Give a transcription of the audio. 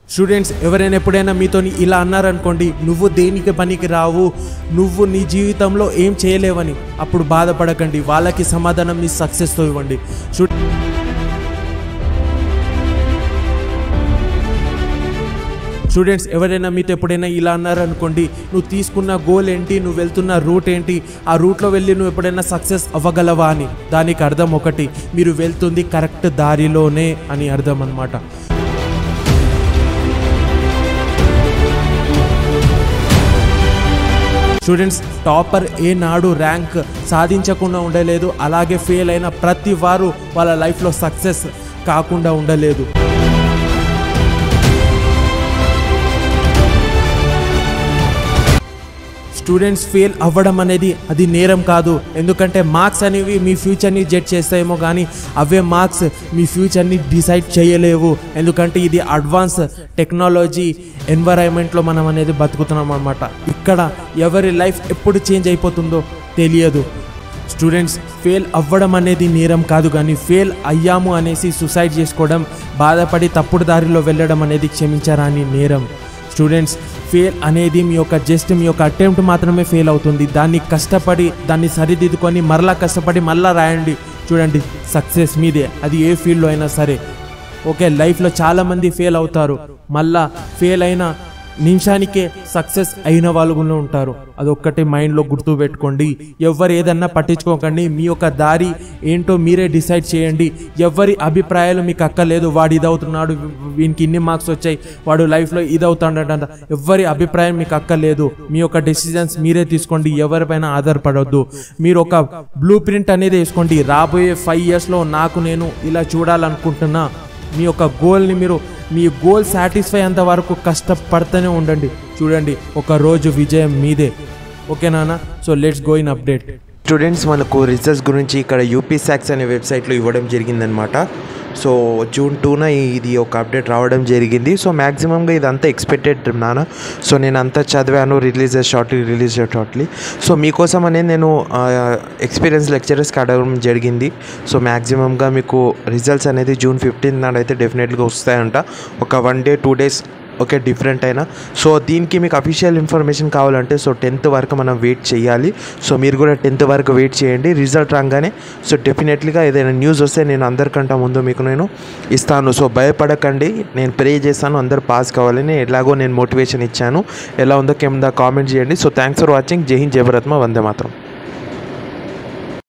students ఎవరైనా ఎప్పుడైనా మీతో ఇలా అన్నారనుకోండి నువ్వు దేనికి పనికి రావు నువ్వు నీ జీవితంలో ఏం చేయలేవని అప్పుడు బాధపడకండి వాళ్ళకి సమాధానం మీ సక్సెస్తో ఇవ్వండి స్టూ- స్టూడెంట్స్ ఎవరైనా మీతో ఎప్పుడైనా ఇలా అన్నారనుకోండి నువ్వు తీసుకున్న గోల్ ఏంటి నువ్వు వెళ్తున్న రూట్ ఏంటి ఆ రూట్లో వెళ్ళి నువ్వు ఎప్పుడైనా సక్సెస్ అవ్వగలవా అని దానికి అర్థం ఒకటి మీరు వెళ్తుంది కరెక్ట్ దారిలోనే అని అర్థం అన్నమాట స్టూడెంట్స్ టాపర్ ఏనాడు ర్యాంక్ సాధించకుండా ఉండలేదు అలాగే ఫెయిల్ అయిన ప్రతి వారు వాళ్ళ లైఫ్లో సక్సెస్ కాకుండా ఉండలేదు స్టూడెంట్స్ ఫెయిల్ అవ్వడం అనేది అది నేరం కాదు ఎందుకంటే మార్క్స్ అనేవి మీ ఫ్యూచర్ని జడ్జ్ చేస్తాయేమో కానీ అవే మార్క్స్ మీ ఫ్యూచర్ని డిసైడ్ చేయలేవు ఎందుకంటే ఇది అడ్వాన్స్ టెక్నాలజీ ఎన్వైరాన్మెంట్లో మనం అనేది బతుకుతున్నాం అనమాట ఇక్కడ ఎవరి లైఫ్ ఎప్పుడు చేంజ్ అయిపోతుందో తెలియదు స్టూడెంట్స్ ఫెయిల్ అవ్వడం అనేది నేరం కాదు కానీ ఫెయిల్ అయ్యాము అనేసి సుసైడ్ చేసుకోవడం బాధపడి తప్పుడు దారిలో వెళ్ళడం అనేది క్షమించరాని నేరం స్టూడెంట్స్ ఫెయిల్ అనేది మీ యొక్క జస్ట్ మీ యొక్క అటెంప్ట్ మాత్రమే ఫెయిల్ అవుతుంది దాన్ని కష్టపడి దాన్ని సరిదిద్దుకొని మరలా కష్టపడి మరలా రాయండి చూడండి సక్సెస్ మీదే అది ఏ ఫీల్డ్లో అయినా సరే ఓకే లైఫ్లో చాలామంది ఫెయిల్ అవుతారు మళ్ళా ఫెయిల్ అయిన నిమిషానికే సక్సెస్ అయిన వాళ్ళు కూడా ఉంటారు అదొక్కటి మైండ్లో గుర్తు పెట్టుకోండి ఎవరు ఏదన్నా పట్టించుకోకండి మీ యొక్క దారి ఏంటో మీరే డిసైడ్ చేయండి ఎవరి అభిప్రాయాలు మీకు అక్కర్లేదు వాడు ఇది అవుతున్నాడు వీనికి ఇన్ని మార్క్స్ వచ్చాయి వాడు లైఫ్లో ఇది అవుతాడంట ఎవరి అభిప్రాయం మీకు అక్కర్లేదు మీ యొక్క డెసిజన్స్ మీరే తీసుకోండి ఎవరిపైన ఆధారపడవద్దు మీరు ఒక బ్లూ ప్రింట్ అనేది వేసుకోండి రాబోయే ఫైవ్ ఇయర్స్లో నాకు నేను ఇలా చూడాలనుకుంటున్నా మీ యొక్క గోల్ని మీరు మీ గోల్ సాటిస్ఫై అయ్యేంత వరకు కష్టపడుతూనే ఉండండి చూడండి ఒక రోజు విజయం మీదే ఓకే నాన్న so let's go in update students మనకు రిజల్ట్స్ గురించి ఇక్కడ యూపీ సాక్స్ అనే వెబ్సైట్లో ఇవ్వడం జరిగిందనమాట సో జూన్ టూన ఇది ఒక అప్డేట్ రావడం జరిగింది సో మ్యాక్సిమంగా ఇదంతా ఎక్స్పెక్టెడ్ నాన్న సో నేను అంతా చదివాను release shortly release shortly so మీకోసం అనేది నేను ఎక్స్పీరియన్స్ లెక్చరర్స్కి అడగడం జరిగింది సో మ్యాక్సిమంగా మీకు రిజల్ట్స్ అనేది జూన్ ఫిఫ్టీన్ నాడు అయితే డెఫినెట్గా వస్తాయంట ఒక one day two days okay different అయినా సో దీనికి మీకు అఫీషియల్ ఇన్ఫర్మేషన్ కావాలంటే సో టెన్త్ వరకు మనం వెయిట్ చేయాలి సో మీరు కూడా టెన్త్ వరకు వెయిట్ చేయండి రిజల్ట్ రాగానే సో డెఫినెట్లీగా ఏదైనా న్యూస్ వస్తే నేను అందరికంటే ముందు మీకు నేను ఇస్తాను సో భయపడకండి నేను ప్రే చేస్తాను అందరు పాస్ కావాలని ఎలాగో నేను మోటివేషన్ ఇచ్చాను ఎలా ఉందో కింద కామెంట్ చేయండి సో థ్యాంక్స్ ఫర్ వాచింగ్ జై హింద్ జయభరత్మ వందే మాత్రం